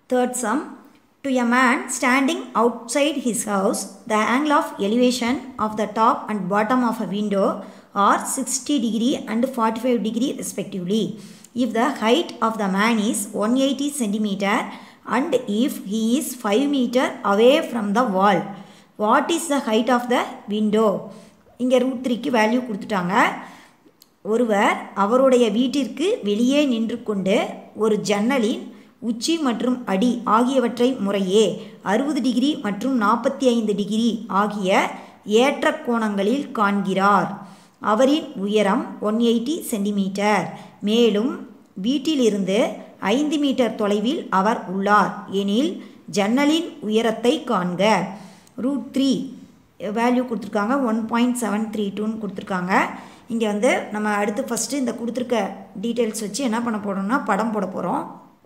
Third sum. To a man standing outside his house, the angle of elevation of the top and bottom of a window are 60 degree and 45 degree respectively. If the height of the man is 180 centimeter and if he is 5 meter away from the wall, what is the height of the window? இங்கே root த்ரீக்கு value கொடுத்துட்டாங்க ஒருவர் அவருடைய வீட்டிற்கு வெளியே நின்று கொண்டு ஒரு ஜன்னலின் உச்சி மற்றும் அடி ஆகியவற்றை முறையே அறுபது டிகிரி மற்றும் நாற்பத்தி ஐந்து டிகிரி ஆகிய ஏற்ற கோணங்களில் காண்கிறார் அவரின் உயரம் ஒன் எயிட்டி சென்டிமீட்டர் மேலும் வீட்டிலிருந்து ஐந்து மீட்டர் தொலைவில் அவர் உள்ளார் எனில் ஜன்னலின் உயரத்தை காண்க ரூட் த்ரீ வேல்யூ கொடுத்துருக்காங்க ஒன் பாயிண்ட் செவன் த்ரீ டூன்னு கொடுத்துருக்காங்க இங்கே வந்து நம்ம அடுத்து ஃபஸ்ட்டு இந்த கொடுத்துருக்க டீட்டெயில்ஸ் வச்சு என்ன பண்ண போகிறோம்னா படம் போட போகிறோம்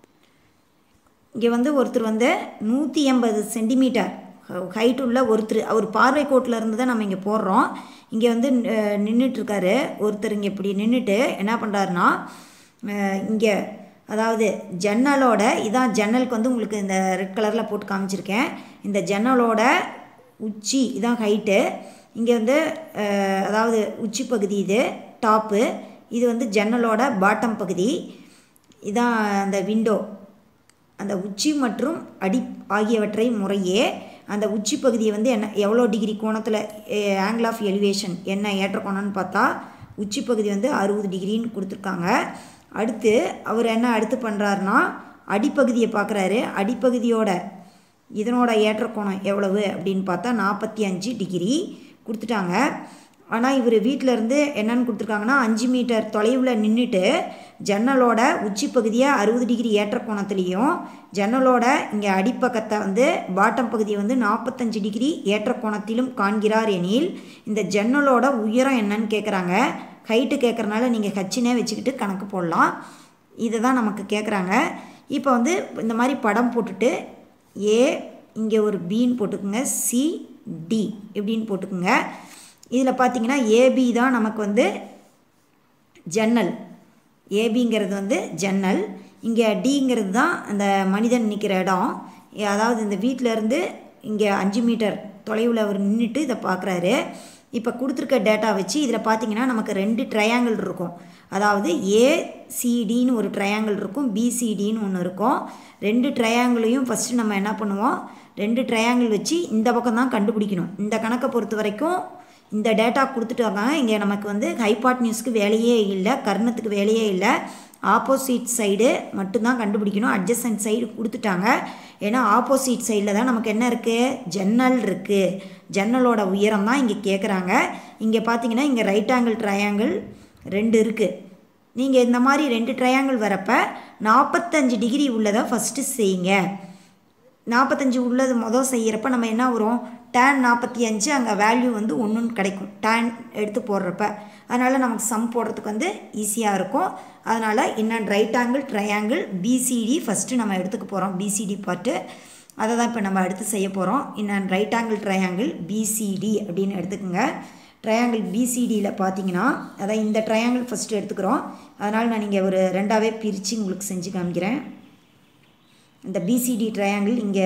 இங்கே வந்து ஒருத்தர் வந்து நூற்றி எண்பது சென்டிமீட்டர் ஹைட் உள்ள ஒருத்தர் அவர் பார்வை கோட்டில் இருந்து தான் நம்ம இங்கே போடுறோம் இங்கே வந்து நின்றுட்டுருக்காரு ஒருத்தர் இங்கே இப்படி நின்றுட்டு என்ன பண்ணுறாருனா இங்கே அதாவது ஜன்னலோட இதான் ஜன்னலுக்கு வந்து உங்களுக்கு இந்த ரெட் கலரில் போட்டு காமிச்சிருக்கேன் இந்த ஜன்னலோட உச்சி இதான் ஹைட்டு இங்கே வந்து அதாவது உச்சி பகுதி இது டாப்பு இது வந்து ஜன்னலோட பாட்டம் பகுதி இதான் அந்த விண்டோ அந்த உச்சி மற்றும் அடி ஆகியவற்றை முறையே அந்த உச்சி பகுதியை வந்து என்ன எவ்வளோ டிகிரி கோணத்தில் ஆங்கிள் ஆஃப் எலிவேஷன் என்ன ஏற்ற கோணம்னு பார்த்தா உச்சி பகுதி வந்து அறுபது டிகிரின்னு கொடுத்துருக்காங்க அடுத்து அவர் என்ன அடுத்து பண்ணுறாருனா அடிப்பகுதியை பார்க்குறாரு அடிப்பகுதியோட இதனோட ஏற்ற கோணம் எவ்வளவு அப்படின்னு பார்த்தா நாற்பத்தி அஞ்சு டிகிரி கொடுத்துட்டாங்க ஆனால் இவர் வீட்டிலேருந்து என்னென்னு கொடுத்துருக்காங்கன்னா அஞ்சு மீட்டர் தொலைவில் நின்றுட்டு ஜன்னலோட உச்சி பகுதியை அறுபது டிகிரி ஏற்ற கோணத்துலேயும் ஜன்னலோட இங்கே அடிப்பக்கத்தை வந்து பாட்டம் பகுதியை வந்து நாற்பத்தஞ்சு டிகிரி ஏற்ற கோணத்திலும் காண்கிறார் எனில் இந்த ஜன்னலோட உயரம் என்னன்னு கேட்குறாங்க ஹைட்டு கேட்குறனால நீங்கள் ஹச்சினே வச்சுக்கிட்டு கணக்கு போடலாம் இதை தான் நமக்கு கேட்குறாங்க இப்போ வந்து இந்த மாதிரி படம் போட்டுட்டு ஏ இங்கே ஒரு பின்னு போட்டுக்குங்க சி டி இப்படின்னு போட்டுக்குங்க இதில் பார்த்தீங்கன்னா ஏபி தான் நமக்கு வந்து ஜன்னல் ஏபிங்கிறது வந்து ஜன்னல் இங்கே டிங்கிறது தான் அந்த மனிதன் நிற்கிற இடம் அதாவது இந்த வீட்டிலேருந்து இங்கே அஞ்சு மீட்டர் தொலைவில் அவர் நின்றுட்டு இதை பார்க்குறாரு இப்போ கொடுத்துருக்க டேட்டா வச்சு இதில் பார்த்தீங்கன்னா நமக்கு ரெண்டு ட்ரையாங்கிள் இருக்கும் அதாவது ஏசிடின்னு ஒரு ட்ரையாங்கிள் இருக்கும் பிசிடின்னு ஒன்று இருக்கும் ரெண்டு ட்ரையாங்கிளையும் ஃபஸ்ட்டு நம்ம என்ன பண்ணுவோம் ரெண்டு ட்ரையாங்கிள் வச்சு இந்த பக்கம் தான் கண்டுபிடிக்கணும் இந்த கணக்கை பொறுத்த வரைக்கும் இந்த டேட்டா கொடுத்துட்டாங்க இங்கே நமக்கு வந்து ஹைபாட் நியூஸ்க்கு வேலையே இல்லை கர்ணத்துக்கு வேலையே இல்லை ஆப்போசிட் சைடு மட்டும்தான் கண்டுபிடிக்கணும் அட்ஜஸ்டன்ட் சைடு கொடுத்துட்டாங்க ஏன்னா ஆப்போசிட் சைடில் தான் நமக்கு என்ன இருக்குது ஜன்னல் இருக்குது ஜன்னலோட உயரம் தான் இங்கே கேட்குறாங்க இங்கே பார்த்தீங்கன்னா இங்கே ரைட் ஆங்கிள் ட்ரையாங்கிள் ரெண்டு இருக்குது நீங்கள் இந்த மாதிரி ரெண்டு ட்ரையாங்கிள் வரப்போ நாற்பத்தஞ்சு டிகிரி உள்ளதை ஃபஸ்ட்டு செய்யுங்க நாற்பத்தஞ்சு உள்ளது மொதல் செய்கிறப்ப நம்ம என்ன வரும் டேன் நாற்பத்தி அஞ்சு அங்கே வேல்யூ வந்து ஒன்றுன்னு கிடைக்கும் டேன் எடுத்து போடுறப்ப அதனால் நமக்கு சம் போடுறதுக்கு வந்து ஈஸியாக இருக்கும் அதனால் இன்னும் right angle triangle BCD first நம்ம எடுத்துக்க போகிறோம் பிசிடி பார்ட்டு அதை தான் இப்போ நம்ம அடுத்து செய்ய போகிறோம் இன்னும் ரைட் ஆங்கிள் ட்ரையாங்கிள் பிசிடி அப்படின்னு எடுத்துக்கோங்க ட்ரையாங்கிள் பிசிடியில் பார்த்தீங்கன்னா அதான் இந்த ட்ரையாங்கிள் ஃபஸ்ட்டு எடுத்துக்கிறோம் அதனால் நான் இங்கே ஒரு ரெண்டாவே பிரித்து உங்களுக்கு செஞ்சு காமிக்கிறேன் இந்த பிசிடி ட்ரையாங்கிள் இங்கே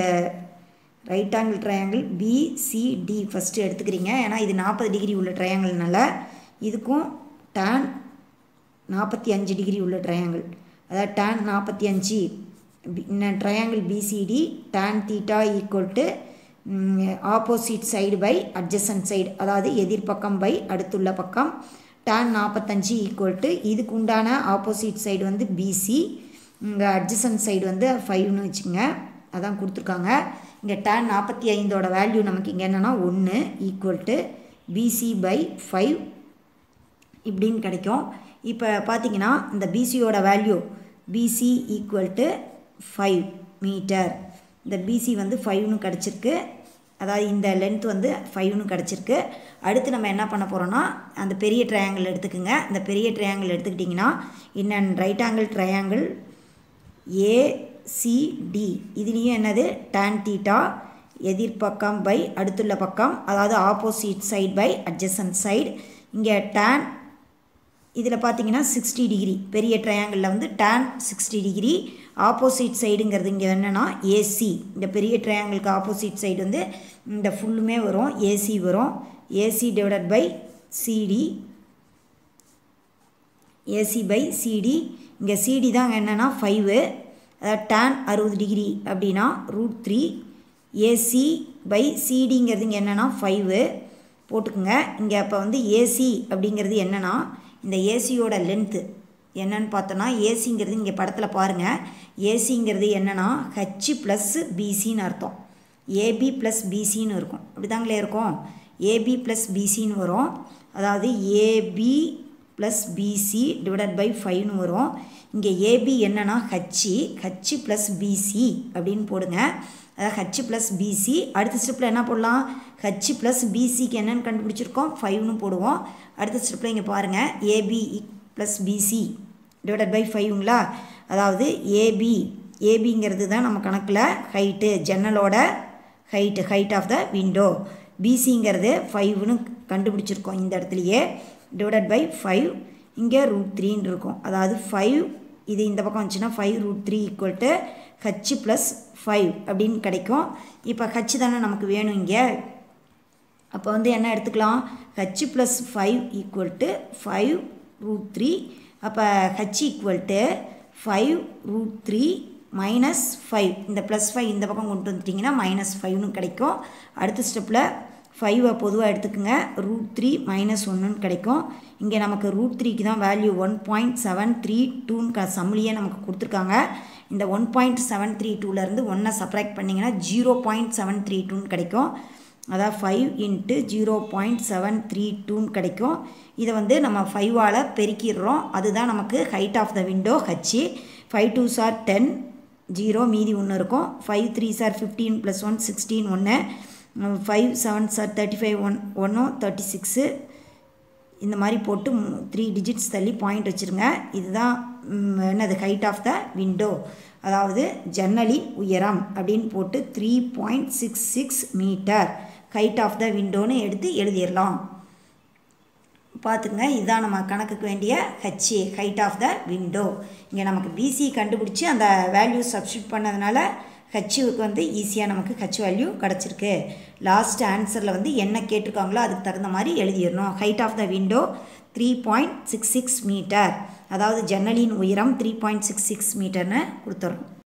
right angle triangle BCD first எடுத்துக்கிறீங்க ஏன்னா இது நாற்பது டிகிரி உள்ள ட்ரையாங்கிள்னால இதுக்கும் டேன் நாற்பத்தி அஞ்சு டிகிரி உள்ள ட்ரையாங்கிள் அதாவது டேன் நாற்பத்தி அஞ்சு triangle BCD tan theta equal to opposite side by adjacent side அதாவது எதிர்பக்கம் பை அடுத்துள்ள பக்கம் டேன் நாற்பத்தஞ்சு ஈக்குவல் டு இதுக்கு உண்டான ஆப்போசிட் சைடு வந்து பிசி இங்கே அட்ஜசன்ட் சைடு வந்து ஃபைவ்னு வச்சுங்க அதான் கொடுத்துருக்காங்க இங்கே டேன் நாற்பத்தி ஐந்தோட வேல்யூ நமக்கு இங்கே என்னென்னா ஒன்று equal to BC by five இப்படின்னு கிடைக்கும் இப்போ பார்த்தீங்கன்னா இந்த பிசியோட value BC equal to five metre இந்த பிசி வந்து ஃபைவ்னு கிடச்சிருக்கு அதாவது இந்த லென்த் வந்து ஃபைவ்னு கிடச்சிருக்கு அடுத்து நம்ம என்ன பண்ண போகிறோன்னா அந்த பெரிய ட்ரையாங்கிள் எடுத்துக்கோங்க அந்த பெரிய ட்ரையாங்கிள் எடுத்துக்கிட்டிங்கன்னா இன்னன் ரைட் ஆங்கிள் ட்ரையாங்கிள் ஏசிடி இதுலேயும் என்னது tan தீட்டா எதிர்பக்கம் பை அடுத்துள்ள பக்கம் அதாவது opposite side by adjacent side இங்கே tan இதில் பார்த்தீங்கன்னா சிக்ஸ்டி டிகிரி பெரிய ட்ரையாங்கிளில் வந்து டேன் சிக்ஸ்டி டிகிரி ஆப்போசிட் சைடுங்கிறது இங்கே என்னென்னா ஏசி இந்த பெரிய ட்ரையாங்கிளுக்கு ஆப்போசிட் சைடு வந்து இந்த ஃபுல்லுமே வரும் ஏசி வரும் AC divided by CD AC by CD இங்கே சிடி தான் என்னென்னா ஃபைவு அதாவது டேன் அறுபது டிகிரி அப்படின்னா ரூட் த்ரீ ஏசி பை சிடிங்கிறது இங்கே என்னென்னா ஃபைவு போட்டுக்குங்க இங்கே அப்போ வந்து ஏசி அப்படிங்கிறது என்னென்னா இந்த ஏசியோட லென்த்து என்னன்னு பார்த்தோன்னா ஏசிங்கிறது இங்கே படத்தில் பாருங்கள் ஏசிங்கிறது என்னென்னா ஹச் ப்ளஸ் பிசின்னு அர்த்தம் ஏபி ப்ளஸ் பிசின்னு இருக்கும் அப்படி தாங்களே இருக்கும் ஏபி ப்ளஸ் பிசின்னு வரும் அதாவது AB plus BC divided by ஃபைவ்னு வரும் இங்கே ஏபி என்னன்னா ஹச்சி ஹச் ப்ளஸ் பிசி அப்படின்னு போடுங்க அதாவது ஹச் ப்ளஸ் பிசி அடுத்த ஸ்டெப்பில் என்ன போடலாம் ஹச் ப்ளஸ் பிசிக்கு என்னென்னு கண்டுபிடிச்சிருக்கோம் ஃபைவ்னு போடுவோம் அடுத்த ஸ்டெப்பில் இங்கே பாருங்கள் AB plus BC divided by ஃபைவ்ங்களா அதாவது ஏபி ஏபிங்கிறது தான் நம்ம கணக்கில் ஹைட்டு ஜன்னலோட height height of the window பிசிங்கிறது ஃபைவ்னு கண்டுபிடிச்சிருக்கோம் இந்த இடத்துலையே டிவைடட் பை ஃபைவ் இங்கே ரூட் த்ரீன்னு இருக்கும் அதாவது ஃபைவ் இது இந்த பக்கம் வந்துச்சுன்னா five root three equal to H plus five அப்படின்னு கிடைக்கும் இப்போ ஹச் தானே நமக்கு வேணும் இங்கே அப்போ வந்து என்ன எடுத்துக்கலாம் H plus five equal to five root three அப்போ H equal to five root three minus five இந்த ப்ளஸ் ஃபைவ் இந்த பக்கம் கொண்டு வந்துட்டிங்கன்னா மைனஸ் ஃபைவ்னு கிடைக்கும் அடுத்த ஸ்டெப்பில் ஃபைவை பொதுவாக எடுத்துக்கோங்க ரூட் த்ரீ மைனஸ் ஒன்றுன்னு கிடைக்கும் இங்கே நமக்கு ரூட் த்ரீக்கு தான் value one point seven three டூன்னு க சம்லியே நமக்கு கொடுத்துருக்காங்க இந்த ஒன் பாயிண்ட் செவன் த்ரீ டூலேருந்து ஒன்றை சப்ராக்ட் பண்ணிங்கன்னா ஜீரோ பாயிண்ட் செவன் த்ரீ டூன்னு கிடைக்கும் அதாவது five into zero point seven three டூன்னு கிடைக்கும் இதை வந்து நம்ம ஃபைவால் பெருக்கிடுறோம் அதுதான் நமக்கு height of the window H five two சார் டென் ஜீரோ மீதி ஒன்று இருக்கும் ஃபைவ் த்ரீ சார் ஃபிஃப்டீன் ப்ளஸ் ஒன் சிக்ஸ்டீன் ஒன்று ஃபைவ் செவன் சார் தேர்ட்டி ஃபைவ் ஒன் ஒன்றும் தேர்ட்டி சிக்ஸு இந்த மாதிரி போட்டு த்ரீ டிஜிட்ஸ் தள்ளி பாயிண்ட் வச்சுருங்க இதுதான் என்னது ஹைட் ஆஃப் த விண்டோ அதாவது ஜன்னலின் உயரம் அப்படின்னு போட்டு three point six six metre height of the விண்டோன்னு எடுத்து எழுதிடலாம் பார்த்துங்க இதுதான் நம்ம கணக்குக்கு வேண்டிய ஹச்ஏ ஹைட் ஆஃப் த விண்டோ இங்கே நமக்கு பிசி கண்டுபிடிச்சி அந்த வேல்யூ சப்ஸ்டியூட் பண்ணதுனால ஹச்சுவுக்கு வந்து ஈஸியாக நமக்கு ஹச் வேல்யூ கிடச்சிருக்கு லாஸ்ட் ஆன்சரில் வந்து என்ன கேட்டிருக்காங்களோ அதுக்கு தகுந்த மாதிரி எழுதிடணும் height of the window three point six six metre அதாவது ஜன்னலின் உயரம் த்ரீ பாயிண்ட் சிக்ஸ் சிக்ஸ் மீட்டர்னு கொடுத்துட்றோம்